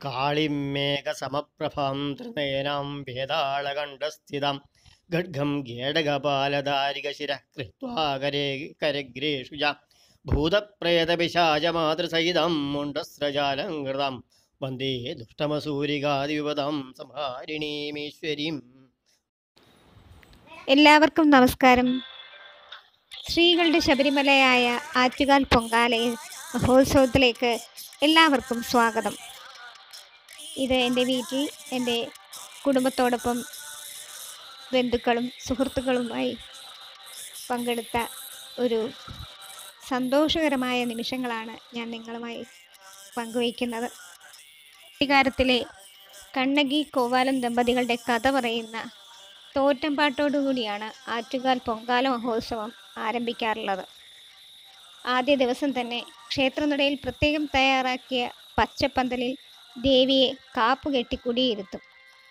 കാളിമേഘസമപ്രഭാം ത്രിനയനാം വേതാളകണ്ഠസ്ഥിതാം ഖഡ്ഗം ഗേഡകപാലധാരികശിര കൃത്വാ കരേ കരഗ്രേഷുജ ഭൂതപ്രേതപിശാചമാതൃസഹിതം മുണ്ടസ്രജാലം കൃതം വന്ദേ ദുഷ്ടമസൂരികാദിവിപദം സംഹാരിണീമീശ്വരീം എല്ലാവർക്കും നമസ്കാരം സ്ത്രീകളുടെ ശബരിമലയായ ആറ്റുകാൽ പൊങ്കാലയിൽ മഹോത്സവത്തിലേക്ക് എല്ലാവർക്കും സ്വാഗതം ഇത് എൻ്റെ വീട്ടിൽ എൻ്റെ കുടുംബത്തോടൊപ്പം ബന്ധുക്കളും സുഹൃത്തുക്കളുമായി പങ്കെടുത്ത ഒരു സന്തോഷകരമായ നിമിഷങ്ങളാണ് ഞാൻ നിങ്ങളുമായി പങ്കുവയ്ക്കുന്നത് കുട്ടിക്കാലത്തിലെ കണ്ണകി കോവാലം ദമ്പതികളുടെ കഥ പറയുന്ന തോറ്റംപാട്ടോടുകൂടിയാണ് ആറ്റുകാൽ പൊങ്കാല മഹോത്സവം ആരംഭിക്കാറുള്ളത് ആദ്യ ദിവസം തന്നെ ക്ഷേത്രനടയിൽ പ്രത്യേകം തയ്യാറാക്കിയ പച്ചപ്പന്തലിൽ ദേവിയെ കാപ്പുകെട്ടി കുടിയിരുത്തും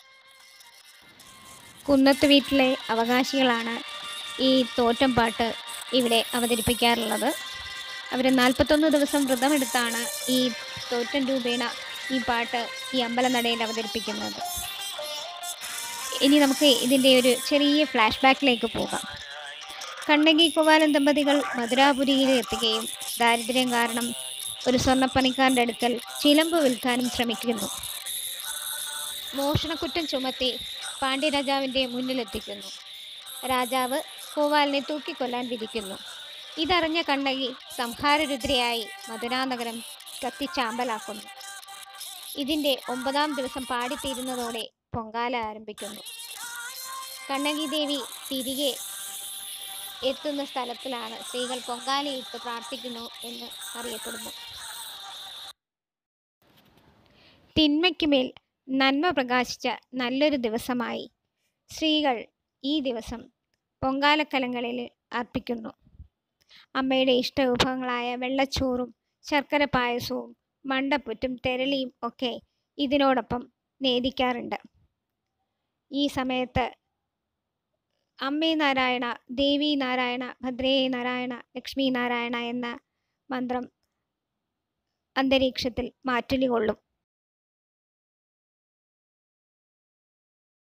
കുന്നത്ത് വീട്ടിലെ അവകാശികളാണ് ഈ തോറ്റംപാട്ട് ഇവിടെ അവതരിപ്പിക്കാറുള്ളത് അവർ നാൽപ്പത്തൊന്ന് ദിവസം വ്രതമെടുത്താണ് ഈ തോറ്റം രൂപേണ ഈ പാട്ട് ഈ അമ്പലനടയിൽ അവതരിപ്പിക്കുന്നത് ഇനി നമുക്ക് ഇതിൻ്റെ ഒരു ചെറിയ ഫ്ലാഷ് ബാക്കിലേക്ക് പോകാം കണ്ണകി കുവാലൻ ദമ്പതികൾ മധുരാപുരിയിൽ എത്തുകയും ദാരിദ്ര്യം കാരണം ഒരു സ്വർണ്ണപ്പണിക്കാരൻ്റെ അടുക്കൽ ചിലമ്പ് വിൽക്കാനും ശ്രമിക്കുന്നു മോഷണക്കുറ്റം ചുമത്തി പാണ്ഡ്യരാജാവിൻ്റെ മുന്നിലെത്തിക്കുന്നു രാജാവ് കോവാലിനെ തൂക്കിക്കൊല്ലാൻ വിധിക്കുന്നു ഇതറിഞ്ഞ കണ്ണകി സംഹാരരുദ്രയായി മധുരാനഗരം കത്തിച്ചാമ്പലാക്കുന്നു ഇതിൻ്റെ ഒമ്പതാം ദിവസം പാടിത്തീരുന്നതോടെ പൊങ്കാല ആരംഭിക്കുന്നു കണ്ണകി ദേവി തിരികെ എത്തുന്ന സ്ഥലത്തിലാണ് സ്ത്രീകൾ പൊങ്കാലയിട്ട് പ്രാർത്ഥിക്കുന്നു എന്ന് അറിയപ്പെടുന്നു തിന്മയ്ക്കുമേൽ നന്മ പ്രകാശിച്ച നല്ലൊരു ദിവസമായി സ്ത്രീകൾ ഈ ദിവസം പൊങ്കാലക്കലങ്ങളിൽ അർപ്പിക്കുന്നു അമ്മയുടെ ഇഷ്ടവിഭവങ്ങളായ വെള്ളച്ചോറും ശർക്കര പായസവും മണ്ടപ്പുറ്റും തെരളിയും ഒക്കെ ഇതിനോടൊപ്പം നേദിക്കാറുണ്ട് ഈ സമയത്ത് അമ്മേ നാരായണ ദേവി നാരായണ ഭദ്രേ നാരായണ ലക്ഷ്മി നാരായണ എന്ന മന്ത്രം അന്തരീക്ഷത്തിൽ മാറ്റൊലി കൊള്ളും